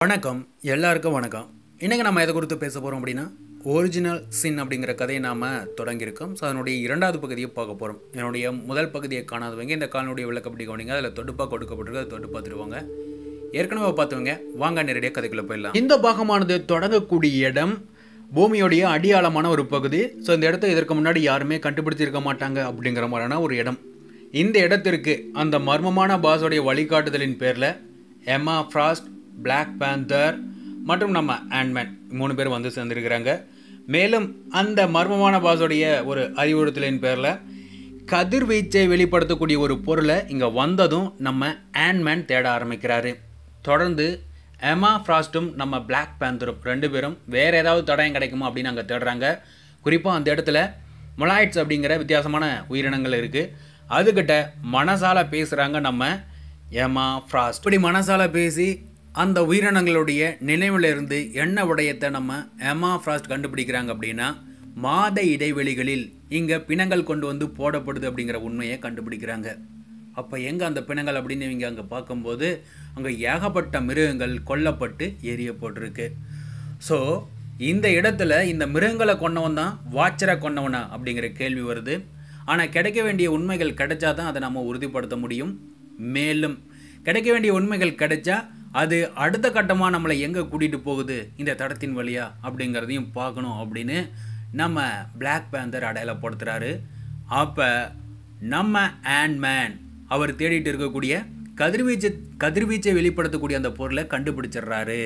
வணக்கம் எல்லாருக்கும் வணக்கம் இன்றைக்கி நம்ம எதை குறித்து பேச போகிறோம் அப்படின்னா ஒரிஜினல் சின் அப்படிங்கிற கதையை நாம் தொடங்கியிருக்கோம் ஸோ அதனுடைய இரண்டாவது பகுதியை பார்க்க போகிறோம் என்னுடைய முதல் பகுதியை காணாதவங்க இந்த காலனுடைய விளக்கப்படி கவனிங்க அதில் தொடுப்பாக கொடுக்கப்பட்டிருக்கு அதை தொட்டு பார்த்துருவாங்க ஏற்கனவே பார்த்தவங்க வாங்க நேரடியாக கதைக்குள்ளே போயிடலாம் இந்த பாகமானது தொடங்கக்கூடிய இடம் பூமியோடைய அடியாளமான ஒரு பகுதி ஸோ இந்த இடத்த இதற்கு முன்னாடி யாருமே கண்டுபிடிச்சிருக்க மாட்டாங்க அப்படிங்கிற மாதிரியான ஒரு இடம் இந்த இடத்திற்கு அந்த மர்மமான பாஸோடைய வழிகாட்டுதலின் பேரில் எம்மா ஃப்ராஸ்ட் Black பேந்தர் மற்றும் நம்ம ஆண்ட்மேன் மூணு பேர் வந்து சேர்ந்துருக்கிறாங்க மேலும் அந்த மர்மமான பாஸோடைய ஒரு அறிவுறுத்தலின் பேரில் கதிர்வீச்சை வெளிப்படுத்தக்கூடிய ஒரு பொருளை இங்கே வந்ததும் நம்ம ஆண்ட்மேன் தேட ஆரம்பிக்கிறாரு தொடர்ந்து எமா ஃப்ராஸ்ட்டும் நம்ம Black பேந்தரும் ரெண்டு பேரும் வேறு ஏதாவது தடயம் கிடைக்குமா அப்படின்னு அங்கே தேடுறாங்க குறிப்பாக அந்த இடத்துல மொலாய்ட்ஸ் அப்படிங்கிற வித்தியாசமான உயிரினங்கள் இருக்குது அதுக்கிட்ட மனசால பேசுகிறாங்க நம்ம ஏமா ஃப்ராஸ்ட் இப்படி மனசால பேசி அந்த உயிரினங்களுடைய நினைவில் இருந்து என்ன விடயத்தை நம்ம எமா ஃப்ராஸ்ட் கண்டுபிடிக்கிறாங்க அப்படின்னா மாத இடைவெளிகளில் இங்கே பிணங்கள் கொண்டு வந்து போடப்படுது அப்படிங்கிற உண்மையை கண்டுபிடிக்கிறாங்க அப்போ எங்கே அந்த பிணங்கள் அப்படின்னு இவங்க அங்கே பார்க்கும்போது அங்கே ஏகப்பட்ட மிருகங்கள் கொல்லப்பட்டு எரியப்பட்டிருக்கு ஸோ இந்த இடத்துல இந்த மிருகங்களை கொண்டவன் தான் வாட்சரை கொண்டவனா அப்படிங்கிற கேள்வி வருது ஆனால் கிடைக்க வேண்டிய உண்மைகள் கிடைச்சா தான் அதை நம்ம உறுதிப்படுத்த முடியும் மேலும் கிடைக்க வேண்டிய உண்மைகள் கிடைச்சா அது அடுத்த கட்டமாக நம்மளை எங்கே கூட்டிகிட்டு போகுது இந்த தடத்தின் வழியா அப்படிங்கிறதையும் பார்க்கணும் அப்படின்னு நம்ம Black பேந்தர் அடையாளப்படுத்துகிறாரு அப்போ நம்ம ஆண்ட்மேன் அவர் தேடிட்டு இருக்கக்கூடிய கதிர்வீச்சு கதிர்வீச்சை வெளிப்படுத்தக்கூடிய அந்த பொருளை கண்டுபிடிச்சிடுறாரு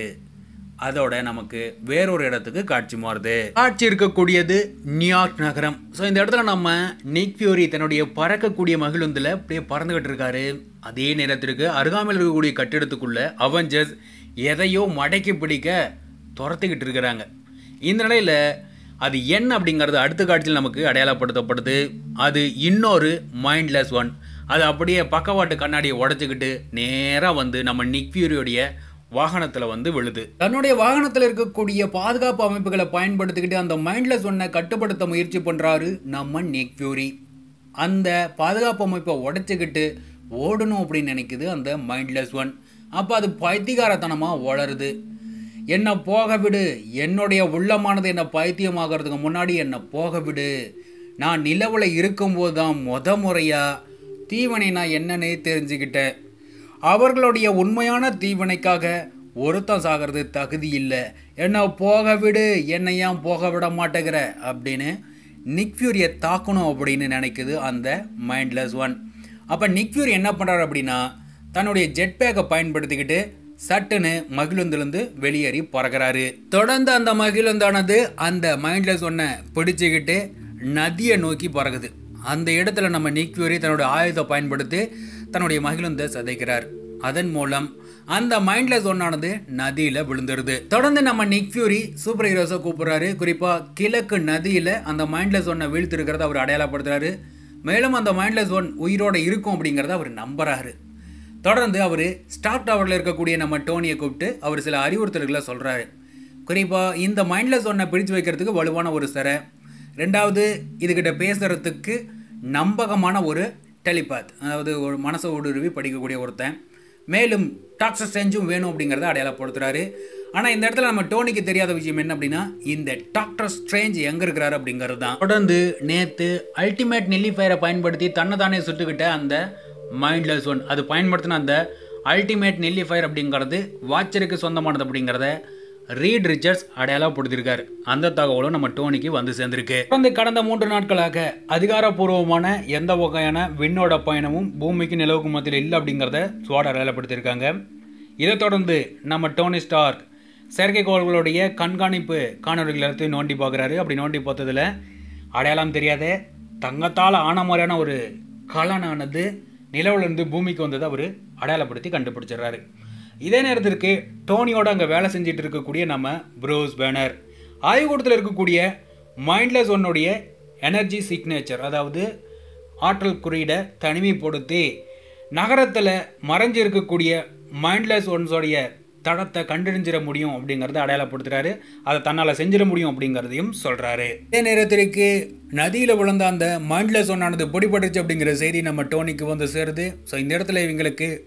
அதோட நமக்கு வேறொரு இடத்துக்கு காட்சி மாறுது காட்சி இருக்கக்கூடியது நியூயார்க் நகரம் ஸோ இந்த இடத்துல நம்ம நிக் ஃபியூரி தன்னுடைய பறக்கக்கூடிய மகிழுந்தில் அப்படியே பறந்துகிட்டு இருக்காரு அதே நேரத்திற்கு அருகாமையில் இருக்கக்கூடிய கட்டிடத்துக்குள்ள அவெஞ்சர்ஸ் எதையோ மடக்கி பிடிக்க துரத்திக்கிட்டு இருக்கிறாங்க இந்த நிலையில் அது என்ன அப்படிங்கிறது அடுத்த காட்சியில் நமக்கு அடையாளப்படுத்தப்படுது அது இன்னொரு மைண்ட்லெஸ் ஒன் அது அப்படியே பக்கவாட்டு கண்ணாடியை உடச்சிக்கிட்டு நேராக வந்து நம்ம நிக் ஃபியூரியோடைய வாகனத்தில் வந்து விழுது தன்னுடைய வாகனத்தில் இருக்கக்கூடிய பாதுகாப்பு அமைப்புகளை பயன்படுத்திக்கிட்டு அந்த மைண்ட்லெஸ் ஒன்னை கட்டுப்படுத்த முயற்சி பண்ணுறாரு நம்ம நிக் ஃபியூரி அந்த பாதுகாப்பு அமைப்பை உடைச்சிக்கிட்டு ஓடணும் அப்படின்னு நினைக்குது அந்த மைண்ட்லெஸ் ஒன் அப்போ அது பைத்தியகாரத்தனமாக வளருது என்னை போக விடு என்னுடைய உள்ளமானது என்னை பைத்தியமாகறதுக்கு முன்னாடி என்னை போக விடு நான் நிலவில் இருக்கும்போது தான் முத முறையாக தீவனை நான் என்னன்னே தெரிஞ்சுக்கிட்டேன் அவர்களுடைய உண்மையான தீவனைக்காக ஒருத்தன் சாகிறது தகுதி இல்லை என்னை போக விடு என்னை ஏன் போக விட மாட்டேங்கிற அப்படின்னு நிக் ஃபியூரியை தாக்கணும் அப்படின்னு நினைக்குது அந்த மைண்ட்லெஸ் ஒன் அப்போ நிக் ஃபியூரி என்ன பண்ணுறாரு அப்படின்னா தன்னுடைய ஜெட் பேக்கை பயன்படுத்திக்கிட்டு சட்டுன்னு மகிழுந்திலிருந்து வெளியேறி பறக்கிறாரு தொடர்ந்து அந்த மகிழுந்தானது அந்த மைண்ட்லெஸ் ஒன்னை பிடிச்சிக்கிட்டு நதியை நோக்கி பறக்குது அந்த இடத்துல நம்ம நிக் ஃபியூரி தன்னுடைய ஆயுதத்தை பயன்படுத்தி தன்னுடைய மகிழுந்தை சதைக்கிறார் அதன் மூலம் அந்த மைண்ட்லெஸ் ஒன்னானது நதியில விழுந்துருது தொடர்ந்து நம்ம நிக் ஃபியூரி சூப்பர் ஹீரோஸை கூப்பிடுறாரு குறிப்பா கிழக்கு நதியில அந்த மைண்ட்லெஸ் ஒன்னை வீழ்த்திருக்கிறத அவர் அடையாளப்படுத்துறாரு மேலும் அந்த மைண்ட்லெஸ் ஒன் உயிரோட இருக்கும் அப்படிங்கிறத அவர் நம்புறாரு தொடர்ந்து அவர் ஸ்டாப் டவரில் இருக்கக்கூடிய நம்ம டோனியை கூப்பிட்டு அவர் சில அறிவுறுத்தல்களை சொல்கிறாரு குறிப்பாக இந்த மைண்ட்லெஸ் ஒன்னை பிடிச்சு வைக்கிறதுக்கு வலுவான ஒரு சிறை ரெண்டாவது இதுகிட்ட பேசுகிறதுக்கு நம்பகமான ஒரு டெலிபாத் அதாவது ஒரு மனசை ஊடுருவி படிக்கக்கூடிய ஒருத்தன் மேலும் டாக்டர் ஸ்ட்ரெஞ்சும் வேணும் அப்படிங்கிறத அடையாளப்படுத்துறாரு ஆனால் இந்த இடத்துல நம்ம டோனிக்கு தெரியாத விஷயம் என்ன அப்படின்னா இந்த டாக்டர் ஸ்ட்ரேஞ்ச் எங்கே இருக்கிறாரு அப்படிங்கிறது தான் தொடர்ந்து நேற்று அல்டிமேட் நெல்லிஃபயரை பயன்படுத்தி தன்னை தானே சுட்டுக்கிட்ட அந்த மைண்ட்லெஸ் ஒன் அது பயன்படுத்தின அந்த அல்டிமேட் நெல்லிஃபயர் அப்படிங்கிறது வாட்சருக்கு சொந்தமானது அப்படிங்கிறத ரீட் ரிச்சர்ட்ஸ் அடையாளப்படுத்தியிருக்காரு அந்த தகவலும் நம்ம டோனிக்கு வந்து சேர்ந்திருக்கு தொடர்ந்து கடந்த மூன்று நாட்களாக அதிகாரப்பூர்வமான எந்த வகையான விண்ணோட பயணமும் பூமிக்கு நிலவுக்கு மத்தியில் இல்லை அப்படிங்கிறத சுவாட் அடையாளப்படுத்தியிருக்காங்க இதை தொடர்ந்து நம்ம டோனி ஸ்டார்க் செயற்கைக்கோள்களுடைய கண்காணிப்பு காணொலிகள் எல்லாத்தையும் நோண்டி பார்க்குறாரு அப்படி நோண்டி பார்த்ததில் அடையாளம் தெரியாத தங்கத்தால் ஆன மாதிரியான ஒரு கலனானது நிலவிலிருந்து பூமிக்கு வந்ததை அவர் அடையாளப்படுத்தி கண்டுபிடிச்சிடுறாரு இதே நேரத்திற்கு டோனியோட அங்கே வேலை செஞ்சுட்டு இருக்கக்கூடிய நம்ம ப்ரோஸ் பேனர் ஆய்வுக்கூடத்தில் இருக்கக்கூடிய மைண்ட்லெஸ் ஒன்னுடைய எனர்ஜி சிக்னேச்சர் அதாவது ஆற்றல் குறியீடை தனிமைப்படுத்தி நகரத்தில் மறைஞ்சு இருக்கக்கூடிய மைண்ட்லெஸ் ஒன்ஸோடைய தடத்தை கண்டறிஞ்சிட முடியும் அப்படிங்கிறத அடையாளப்படுத்துறாரு அதை தன்னால் செஞ்சிட முடியும் அப்படிங்கிறதையும் சொல்கிறாரு இதே நேரத்திற்கு நதியில் விழுந்த அந்த மைண்ட்லெஸ் ஒன்னானது பொடிபட்டுச்சு அப்படிங்கிற செய்தி நம்ம டோனிக்கு வந்து சேருது ஸோ இந்த இடத்துல இவங்களுக்கு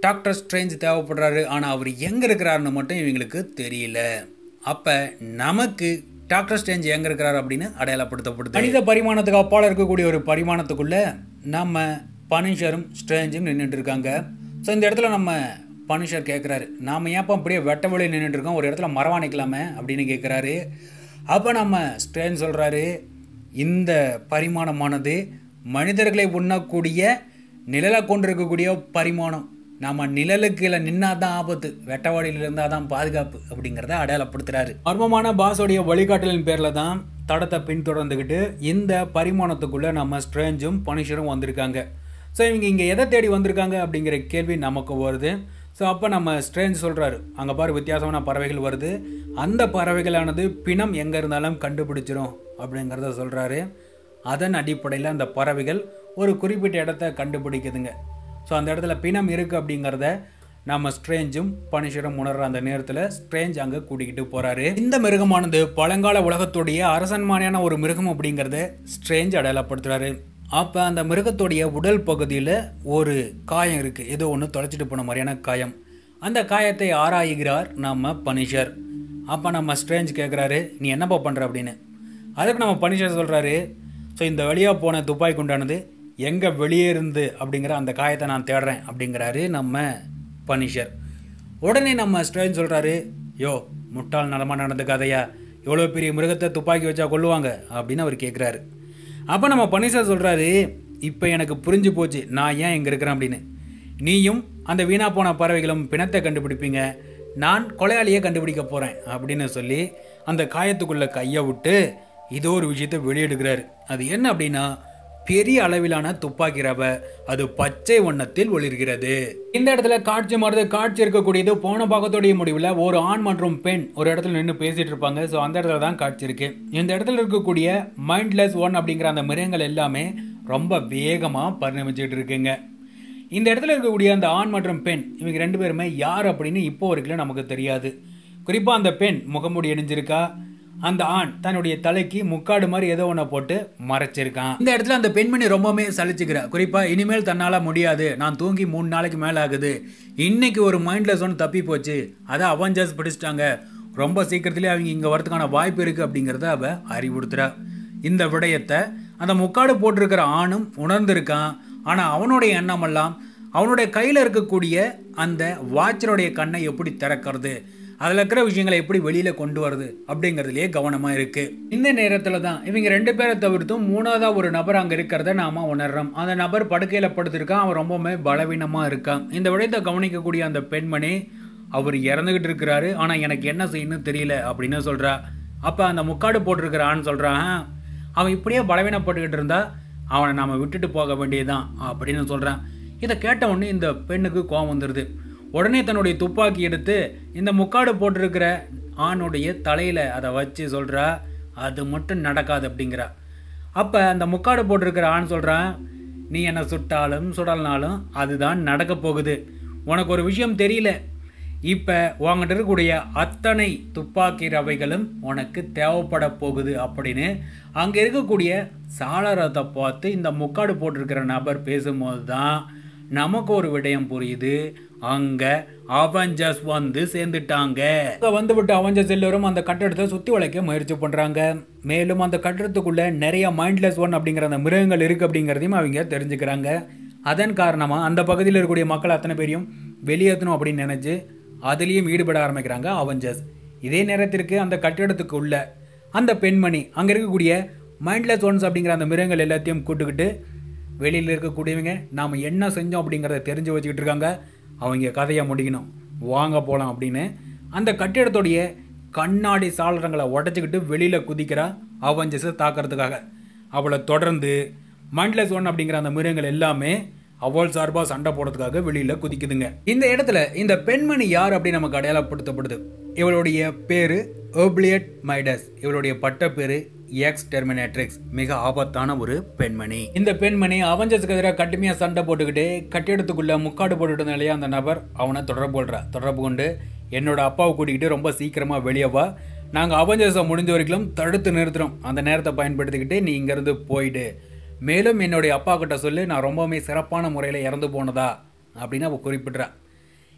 டாக்டர் ஸ்ட்ரேஞ்ச் தேவைப்படுறாரு ஆனால் அவர் எங்கே இருக்கிறாருன்னு மட்டும் இவங்களுக்கு தெரியல அப்போ நமக்கு டாக்டர் ஸ்ட்ரேஞ்ச் எங்கே இருக்கிறார் அப்படின்னு அடையாளப்படுத்தப்படுது மனித பரிமாணத்துக்கு அப்பால் இருக்கக்கூடிய ஒரு பரிமாணத்துக்குள்ளே நம்ம பனிஷரும் ஸ்ட்ரேஞ்சும் நின்றுட்டு இருக்காங்க ஸோ இந்த இடத்துல நம்ம பனிஷர் கேட்குறாரு நாம் ஏன்ப்பா அப்படியே வெட்ட வழி நின்றுட்டு இருக்கோம் ஒரு இடத்துல மரவா நிற்கலாமே அப்படின்னு கேட்குறாரு அப்போ நம்ம ஸ்ட்ரேஞ்ச் சொல்கிறாரு இந்த பரிமாணமானது மனிதர்களை உண்ணக்கூடிய நிழலை கொண்டிருக்கக்கூடிய பரிமாணம் நம்ம நிழலுக்கு கீழே நின்னா தான் ஆபத்து வெட்டவாடியில் இருந்தால் தான் பாதுகாப்பு அப்படிங்கிறத அடையாளப்படுத்துறாரு மர்மமான பாஸோடைய வழிகாட்டலின் பேரில் தான் தடத்தை பின்தொடர்ந்துக்கிட்டு இந்த பரிமாணத்துக்குள்ளே நம்ம ஸ்ட்ரேஞ்சும் பனிஷரும் வந்திருக்காங்க ஸோ இவங்க இங்கே எதை தேடி வந்திருக்காங்க அப்படிங்கிற கேள்வி நமக்கு வருது ஸோ அப்போ நம்ம ஸ்ட்ரேஞ்ச் சொல்கிறாரு அங்கே பாரு வித்தியாசமான பறவைகள் வருது அந்த பறவைகளானது பிணம் எங்கே இருந்தாலும் கண்டுபிடிச்சிரும் அப்படிங்கிறத சொல்கிறாரு அதன் அடிப்படையில் அந்த பறவைகள் ஒரு குறிப்பிட்ட இடத்த கண்டுபிடிக்குதுங்க ஸோ அந்த இடத்துல பிணம் இருக்குது அப்படிங்கிறத நம்ம ஸ்ட்ரேஞ்சும் பனிஷரும் உணர்ற அந்த நேரத்தில் ஸ்ட்ரேஞ்ச் அங்கே கூட்டிக்கிட்டு போகிறாரு இந்த மிருகமானது பழங்கால உலகத்துடைய அரசன்மானியான ஒரு மிருகம் அப்படிங்கிறத ஸ்ட்ரேஞ்ச் அடையாளப்படுத்துறாரு அப்போ அந்த மிருகத்துடைய உடல் பகுதியில் ஒரு காயம் இருக்குது ஏதோ ஒன்று தொலைச்சிட்டு போன மாதிரியான காயம் அந்த காயத்தை ஆராயுகிறார் நம்ம பனிஷர் அப்போ நம்ம ஸ்ட்ரேஞ்ச் கேட்குறாரு நீ என்னப்பா பண்ணுற அப்படின்னு அதுக்கு நம்ம பனிஷர் சொல்கிறாரு ஸோ இந்த வழியாக போன துப்பாக்கி குண்டானது எங்கே வெளியே இருந்து அப்படிங்கிற அந்த காயத்தை நான் தேடுறேன் அப்படிங்கிறாரு நம்ம பனிஷர் உடனே நம்ம ஸ்ட்ரேஞ்ச் சொல்கிறாரு யோ முட்டாள் நலமாக நடந்த கதையா எவ்வளோ பெரிய மிருகத்தை துப்பாக்கி வச்சா கொள்ளுவாங்க அப்படின்னு அவர் கேட்குறாரு அப்போ நம்ம பனிஷர் சொல்கிறாரு இப்போ எனக்கு புரிஞ்சு போச்சு நான் ஏன் இங்கே இருக்கிறேன் அப்படின்னு நீயும் அந்த வீணா போன பறவைகளும் பிணத்தை கண்டுபிடிப்பீங்க நான் கொலையாளியை கண்டுபிடிக்க போகிறேன் அப்படின்னு சொல்லி அந்த காயத்துக்குள்ளே கையை விட்டு இதோ ஒரு விஷயத்தை வெளியெடுக்கிறாரு அது என்ன அப்படின்னா பெரிய அளவிலான துப்பாக்கி ரவை அது பச்சை வண்ணத்தில் ஒளிர்கிறது இந்த இடத்துல காட்சி மாறுது காட்சி இருக்கக்கூடியது போன பாகத்தோடைய முடிவில் ஒரு ஆண் மற்றும் பெண் ஒரு இடத்துல நின்று பேசிட்டு இருப்பாங்க ஸோ அந்த இடத்துல தான் காட்சி இருக்கு இந்த இடத்துல இருக்கக்கூடிய மைண்ட்லெஸ் ஒன் அப்படிங்கிற அந்த மிருகங்கள் எல்லாமே ரொம்ப வேகமாக பரிணமிச்சுட்டு இருக்குங்க இந்த இடத்துல இருக்கக்கூடிய அந்த ஆண் மற்றும் பெண் இவங்க ரெண்டு பேருமே யார் அப்படின்னு இப்போ வரைக்கும் நமக்கு தெரியாது குறிப்பாக அந்த பெண் முகமூடி அணிஞ்சிருக்கா அந்த ஆண் தன்னுடைய தலைக்கு முக்காடு மாதிரி ஏதோ ஒன்று போட்டு மறைச்சிருக்கான் இந்த இடத்துல அந்த பெண்மணி ரொம்பவுமே சலிச்சுக்கிறா குறிப்பாக இனிமேல் தன்னால் முடியாது நான் தூங்கி மூணு நாளைக்கு மேலே ஆகுது இன்னைக்கு ஒரு மைண்ட்லெஸ் ஒன்று தப்பி போச்சு அதை அவஞ்சர்ஸ் பிடிச்சிட்டாங்க ரொம்ப சீக்கிரத்திலே அவங்க இங்கே வரதுக்கான வாய்ப்பு இருக்குது அப்படிங்கிறத அவ அறிவுறுத்துறா இந்த விடயத்தை அந்த முக்காடு போட்டிருக்கிற ஆணும் உணர்ந்திருக்கான் ஆனால் அவனுடைய எண்ணமெல்லாம் அவனுடைய கையில் இருக்கக்கூடிய அந்த வாட்சனுடைய கண்ணை எப்படி திறக்கிறது அதில் இருக்கிற விஷயங்களை எப்படி வெளியில் கொண்டு வருது அப்படிங்கிறதுலேயே கவனமாக இருக்குது இந்த நேரத்தில் தான் இவங்க ரெண்டு பேரை தவிர்த்தும் மூணாவதாக ஒரு நபர் அங்கே இருக்கிறத நாம உணர்றோம் அந்த நபர் படுக்கையில் படுத்திருக்கான் அவன் ரொம்பவுமே பலவீனமாக இருக்கான் இந்த விடயத்தை கவனிக்கக்கூடிய அந்த பெண்மணி அவர் இறந்துகிட்டு இருக்கிறாரு ஆனால் எனக்கு என்ன செய்யணும்னு தெரியல அப்படின்னு சொல்கிறா அப்போ அந்த முக்காடு போட்டிருக்கிற ஆண் சொல்கிறான் அவன் இப்படியே பலவீனப்பட்டுக்கிட்டு இருந்தா அவனை நாம் விட்டுட்டு போக வேண்டியதுதான் அப்படின்னு சொல்கிறான் இதை கேட்ட உடனே இந்த பெண்ணுக்கு கோவம் வந்துடுது உடனே தன்னுடைய துப்பாக்கி எடுத்து இந்த முக்காடு போட்டிருக்கிற ஆணுடைய தலையில் அதை வச்சு சொல்கிறா அது மட்டும் நடக்காது அப்படிங்கிறா அப்போ அந்த முக்காடு போட்டிருக்கிற ஆண் சொல்கிறான் நீ என்னை சுட்டாலும் சுடல்னாலும் அதுதான் நடக்க போகுது உனக்கு ஒரு விஷயம் தெரியல இப்போ உங்ககிட்ட இருக்கக்கூடிய அத்தனை துப்பாக்கி ரவைகளும் உனக்கு தேவைப்பட போகுது அப்படின்னு அங்கே இருக்கக்கூடிய சாளரத்தை பார்த்து இந்த முக்காடு போட்டிருக்கிற நபர் பேசும்போது தான் நமக்கு ஒரு விடயம் புரியுது அங்க அவஞ்சர்ஸ் வந்து சேர்ந்துட்டாங்க அங்க வந்துவிட்டு அவஞ்சர்ஸ் எல்லோரும் அந்த கட்டடத்தை சுத்தி வளைக்க முயற்சி பண்றாங்க மேலும் அந்த கட்டடத்துக்குள்ள நிறைய மைண்ட்லெஸ் ஒன் அப்படிங்கிற அந்த மிருகங்கள் இருக்கு அப்படிங்கிறதையும் அவங்க தெரிஞ்சுக்கிறாங்க அதன் காரணமா அந்த பகுதியில் இருக்கக்கூடிய மக்கள் அத்தனை பேரையும் வெளியேற்றணும் அப்படின்னு நினைச்சு அதுலேயும் ஈடுபட ஆரம்பிக்கிறாங்க அவஞ்சர்ஸ் இதே நேரத்திற்கு அந்த கட்டிடத்துக்கு உள்ள அந்த பெண்மணி அங்கே இருக்கக்கூடிய மைண்ட்லெஸ் ஒன்ஸ் அப்படிங்கிற அந்த மிருகங்கள் எல்லாத்தையும் கூட்டுக்கிட்டு வெளியில் இருக்கக்கூடியவங்க நாம் என்ன செஞ்சோம் அப்படிங்கிறத தெரிஞ்சு வச்சுக்கிட்டு இருக்காங்க அவங்க கதையை முடிக்கணும் வாங்க போகலாம் அப்படின்னு அந்த கட்டிடத்துடைய கண்ணாடி சாளரங்களை உடச்சிக்கிட்டு வெளியில் குதிக்கிறா அவஞ்சஸை தாக்கிறதுக்காக அவளை தொடர்ந்து மைண்ட்லெஸ் ஒன் அப்படிங்கிற அந்த மிருகங்கள் எல்லாமே அவள் சார்பாக சண்டை போடுறதுக்காக வெளியில் குதிக்குதுங்க இந்த இடத்துல இந்த பெண்மணி யார் அப்படின்னு நமக்கு அடையாளப்படுத்தப்படுது இவளுடைய பேரு ஓப்ளியட் மைடஸ் இவளுடைய பட்ட பேரு எக்ஸ் டெர்மினேட்ரிக்ஸ் மிக ஆபத்தான ஒரு பெண்மணி இந்த பெண்மணி அவஞ்சஸுக்கு எதிராக கடுமையாக சண்டை போட்டுக்கிட்டு கட்டிடத்துக்குள்ள முக்காடு போட்டுட்டு இல்லையா அந்த நபர் அவனை தொடர்பு கொள்றா தொடர்பு கொண்டு என்னோட அப்பாவை கூட்டிக்கிட்டு ரொம்ப சீக்கிரமா வெளியே வா நாங்கள் அவஞ்சஸை முடிஞ்ச வரைக்கும் தடுத்து நிறுத்துறோம் அந்த நேரத்தை பயன்படுத்திக்கிட்டு நீ இங்கேருந்து போயிடு மேலும் என்னுடைய அப்பா கிட்ட சொல்லி நான் ரொம்பவுமே சிறப்பான முறையில் இறந்து போனதா அப்படின்னு அவள் குறிப்பிட்றா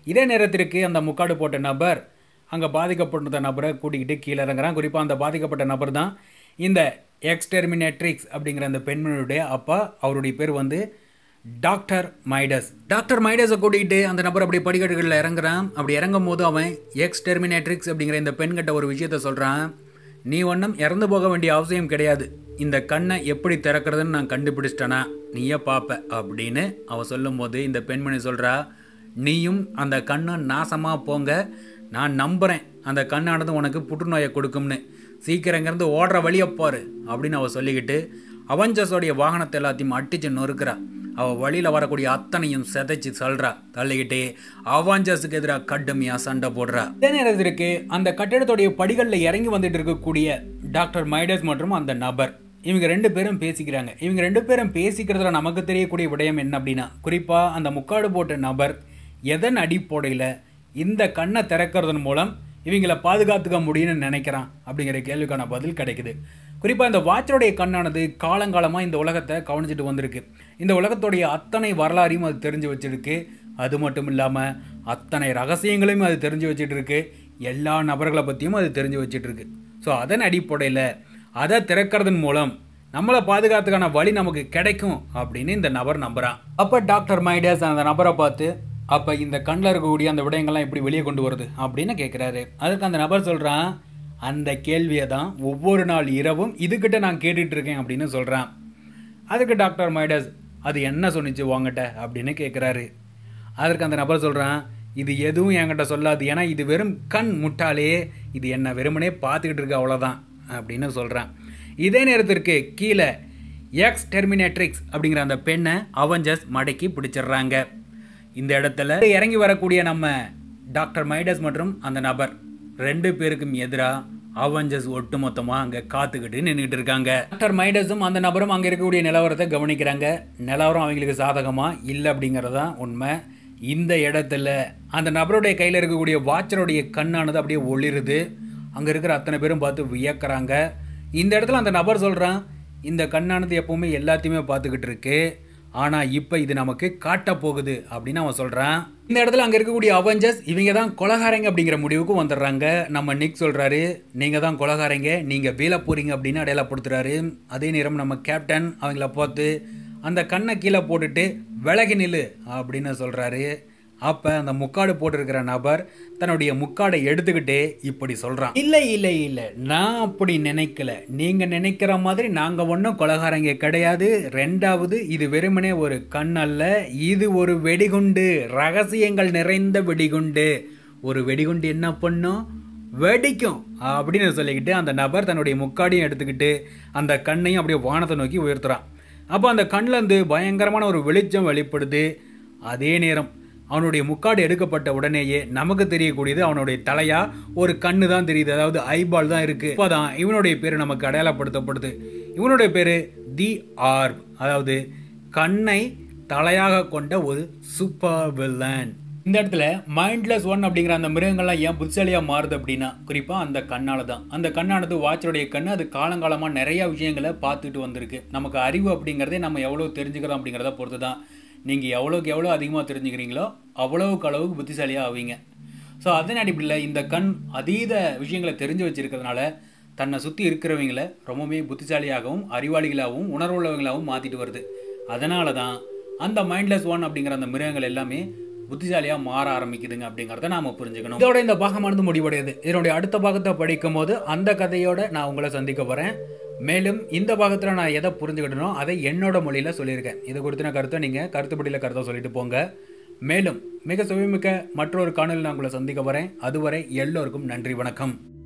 இதே நேரத்திற்கு அந்த முக்காடு போட்ட நபர் அங்கே பாதிக்கப்பட்ட நபரை கூட்டிக்கிட்டு கீழே இறங்குறான் குறிப்பாக அந்த பாதிக்கப்பட்ட நபர் தான் இந்த எக்ஸ்டெர்மினேட்ரிக்ஸ் அப்படிங்கிற அந்த பெண்மணியுடைய அப்பா அவருடைய பேர் வந்து டாக்டர் மைடஸ் டாக்டர் மைடஸை கூட்டிகிட்டு அந்த நபர் அப்படி படிக்கட்டுகளில் இறங்குறான் அப்படி இறங்கும் போது அவன் எக்ஸ்டெர்மினேட்ரிக்ஸ் அப்படிங்கிற இந்த பெண்கிட்ட ஒரு விஷயத்த சொல்கிறான் நீ ஒன்றும் இறந்து போக வேண்டிய அவசியம் கிடையாது இந்த கண்ணை எப்படி திறக்கிறதுன்னு நான் கண்டுபிடிச்சிட்டேனா நீயே பார்ப்ப அப்படின்னு அவன் சொல்லும்போது இந்த பெண்மணி சொல்கிறா நீயும் அந்த கண்ணை நாசமாக போங்க நான் நம்புகிறேன் அந்த கண்ணானது உனக்கு புற்றுநோயை கொடுக்கும்னு சீக்கிரம் இங்கேருந்து ஓடுற வழியை பாரு அப்படின்னு அவள் சொல்லிக்கிட்டு அவஞ்சஸோடைய வாகனத்தை எல்லாத்தையும் அட்டிச்சு நொறுக்கிறா அவள் வழியில் வரக்கூடிய அத்தனையும் செதைச்சு சொல்கிறா தள்ளிக்கிட்டே அவஞ்சஸுக்கு எதிராக கடுமையாக சண்டை போடுறா இதே நேரத்திற்கு அந்த கட்டிடத்துடைய படிகளில் இறங்கி வந்துட்டு இருக்கக்கூடிய டாக்டர் மைடஸ் மற்றும் அந்த நபர் இவங்க ரெண்டு பேரும் பேசிக்கிறாங்க இவங்க ரெண்டு பேரும் பேசிக்கிறதுல நமக்கு தெரியக்கூடிய விடயம் என்ன அப்படின்னா குறிப்பாக அந்த முக்காடு போட்ட நபர் எதன் அடிப்படையில் இந்த கண்ணை திறக்கிறதன் மூலம் இவங்களை பாதுகாத்துக்க முடியும்னு நினைக்கிறான் அப்படிங்கிற கேள்விக்கான பதில் கிடைக்குது குறிப்பாக இந்த வாட்சருடைய கண்ணானது காலங்காலமாக இந்த உலகத்தை கவனிச்சிட்டு வந்திருக்கு இந்த உலகத்துடைய அத்தனை வரலாறையும் அது தெரிஞ்சு வச்சிருக்கு அது மட்டும் இல்லாமல் அத்தனை ரகசியங்களையும் அது தெரிஞ்சு வச்சுட்டு இருக்கு எல்லா நபர்களை பற்றியும் அது தெரிஞ்சு வச்சுட்டு இருக்கு ஸோ அதன் அடிப்படையில் அதை திறக்கிறதன் மூலம் நம்மளை பாதுகாத்துக்கான வழி நமக்கு கிடைக்கும் அப்படின்னு இந்த நபர் நம்புகிறான் அப்போ டாக்டர் மைடஸ் அந்த நபரை பார்த்து அப்போ இந்த கண்ணில் இருக்கக்கூடிய அந்த விடயங்கள்லாம் எப்படி வெளியே கொண்டு வருது அப்படின்னு கேட்குறாரு அதுக்கு அந்த நபர் சொல்கிறான் அந்த கேள்வியை தான் ஒவ்வொரு நாள் இரவும் இதுக்கிட்ட நான் கேட்டுட்டு இருக்கேன் அப்படின்னு சொல்கிறான் அதுக்கு டாக்டர் மைடஸ் அது என்ன சொன்னிச்சு வாங்கிட்ட அப்படின்னு கேட்குறாரு அதற்கு அந்த நபர் சொல்கிறான் இது எதுவும் என்கிட்ட சொல்லாது ஏன்னா இது வெறும் கண் முட்டாளே இது என்ன வெறுமனே பார்த்துக்கிட்டு இருக்கு அவ்வளோதான் அப்படின்னு சொல்கிறான் இதே நேரத்திற்கு கீழே எக்ஸ் டெர்மினேட்ரிக்ஸ் அப்படிங்கிற அந்த பெண்ணை அவஞ்சஸ் மடக்கி பிடிச்சிடுறாங்க இந்த இடத்துல இறங்கி வரக்கூடிய நம்ம டாக்டர் மைடஸ் மற்றும் அந்த நபர் ரெண்டு பேருக்கும் எதிராக அவஞ்சஸ் ஒட்டுமொத்தமாக அங்கே காத்துக்கிட்டு நின்றுட்டு இருக்காங்க டாக்டர் மைடஸும் அந்த நபரும் அங்கே இருக்கக்கூடிய நிலவரத்தை கவனிக்கிறாங்க நிலவரம் அவங்களுக்கு சாதகமாக இல்லை அப்படிங்கிறது தான் உண்மை இந்த இடத்துல அந்த நபருடைய கையில் இருக்கக்கூடிய வாட்சருடைய கண்ணானது அப்படியே ஒளிருது அங்கே இருக்கிற அத்தனை பேரும் பார்த்து வியக்கிறாங்க இந்த இடத்துல அந்த நபர் சொல்கிறான் இந்த கண்ணானது எப்பவுமே எல்லாத்தையுமே பார்த்துக்கிட்டு இருக்கு ஆனால் இப்போ இது நமக்கு காட்ட போகுது அப்படின்னு அவன் சொல்கிறான் இந்த இடத்துல அங்கே இருக்கக்கூடிய அவெஞ்சர்ஸ் இவங்க தான் கொலகாரங்க அப்படிங்கிற முடிவுக்கு வந்துடுறாங்க நம்ம நிக் சொல்கிறாரு நீங்கள் தான் கொலகாரங்க நீங்கள் வீழ போகிறீங்க அப்படின்னு அடையாளப்படுத்துறாரு அதே நேரம் நம்ம கேப்டன் அவங்கள பார்த்து அந்த கண்ணை கீழே போட்டுட்டு விலகி நில்லு அப்படின்னு சொல்கிறாரு அப்போ அந்த முக்காடு போட்டிருக்கிற நபர் தன்னுடைய முக்காடை எடுத்துக்கிட்டே இப்படி சொல்கிறான் இல்லை இல்லை இல்லை நான் அப்படி நினைக்கல நீங்கள் நினைக்கிற மாதிரி நாங்கள் ஒன்றும் கொலகாரங்க கிடையாது ரெண்டாவது இது வெறுமனே ஒரு கண் அல்ல இது ஒரு வெடிகுண்டு ரகசியங்கள் நிறைந்த வெடிகுண்டு ஒரு வெடிகுண்டு என்ன பண்ணும் வெடிக்கும் அப்படின்னு சொல்லிக்கிட்டு அந்த நபர் தன்னுடைய முக்காடையும் எடுத்துக்கிட்டு அந்த கண்ணையும் அப்படியே வானத்தை நோக்கி உயர்த்துறான் அப்போ அந்த கண்ணிலேருந்து பயங்கரமான ஒரு வெளிச்சம் வெளிப்படுது அதே நேரம் அவனுடைய முக்காடு எடுக்கப்பட்ட உடனேயே நமக்கு தெரியக்கூடியது அவனுடைய தலையா ஒரு கண்ணு தான் தெரியுது அதாவது ஐபால் தான் இருக்கு இப்போதான் இவனுடைய பேர் நமக்கு அடையாளப்படுத்தப்படுது இவனுடைய பேர் தி ஆர்ப் அதாவது கண்ணை தலையாக கொண்ட ஒரு சூப்பர் வில்லன் இந்த இடத்துல மைண்ட்லெஸ் ஒன் அப்படிங்கிற அந்த மிருகங்கள்லாம் ஏன் புத்திசாலியாக மாறுது அப்படின்னா குறிப்பாக அந்த கண்ணால் தான் அந்த கண்ணானது வாட்சருடைய கண்ணு அது காலங்காலமாக நிறைய விஷயங்களை பார்த்துட்டு வந்திருக்கு நமக்கு அறிவு அப்படிங்கிறதே நம்ம எவ்வளோ தெரிஞ்சுக்கிறோம் அப்படிங்கிறத பொறுத்து தான் நீங்கள் எவ்வளோக்கு எவ்வளோ அதிகமாக தெரிஞ்சுக்கிறீங்களோ அவ்வளவுக்கு அளவுக்கு புத்திசாலியாக ஆவீங்க ஸோ அதன் அடிப்படையில் இந்த கண் அதீத விஷயங்களை தெரிஞ்சு வச்சிருக்கிறதுனால தன்னை சுற்றி இருக்கிறவங்கள ரொம்பவுமே புத்திசாலியாகவும் அறிவாளிகளாகவும் உணர்வுள்ளவங்களாகவும் மாற்றிட்டு வருது அதனால தான் அந்த மைண்ட்லெஸ் ஒன் அப்படிங்கிற அந்த மிருகங்கள் எல்லாமே புத்திசாலியாக மாற ஆரம்பிக்குதுங்க அப்படிங்கிறத நாம புரிஞ்சுக்கணும் இதோட இந்த பாகமானது முடிவடையுது இதனுடைய அடுத்த பாகத்தை படிக்கும் போது அந்த கதையோட நான் உங்களை சந்திக்க போகிறேன் மேலும் இந்த பாகத்தில் நான் எதை புரிஞ்சுக்கிட்டனோ அதை என்னோட மொழியில் சொல்லியிருக்கேன் இது குறித்தின கருத்தை நீங்கள் கருத்துப்படியில் கருத்தை சொல்லிட்டு போங்க மேலும் மிக சுவைமிக்க மற்றொரு காணொலியில் நான் உங்களை சந்திக்க வரேன் அதுவரை எல்லோருக்கும் நன்றி வணக்கம்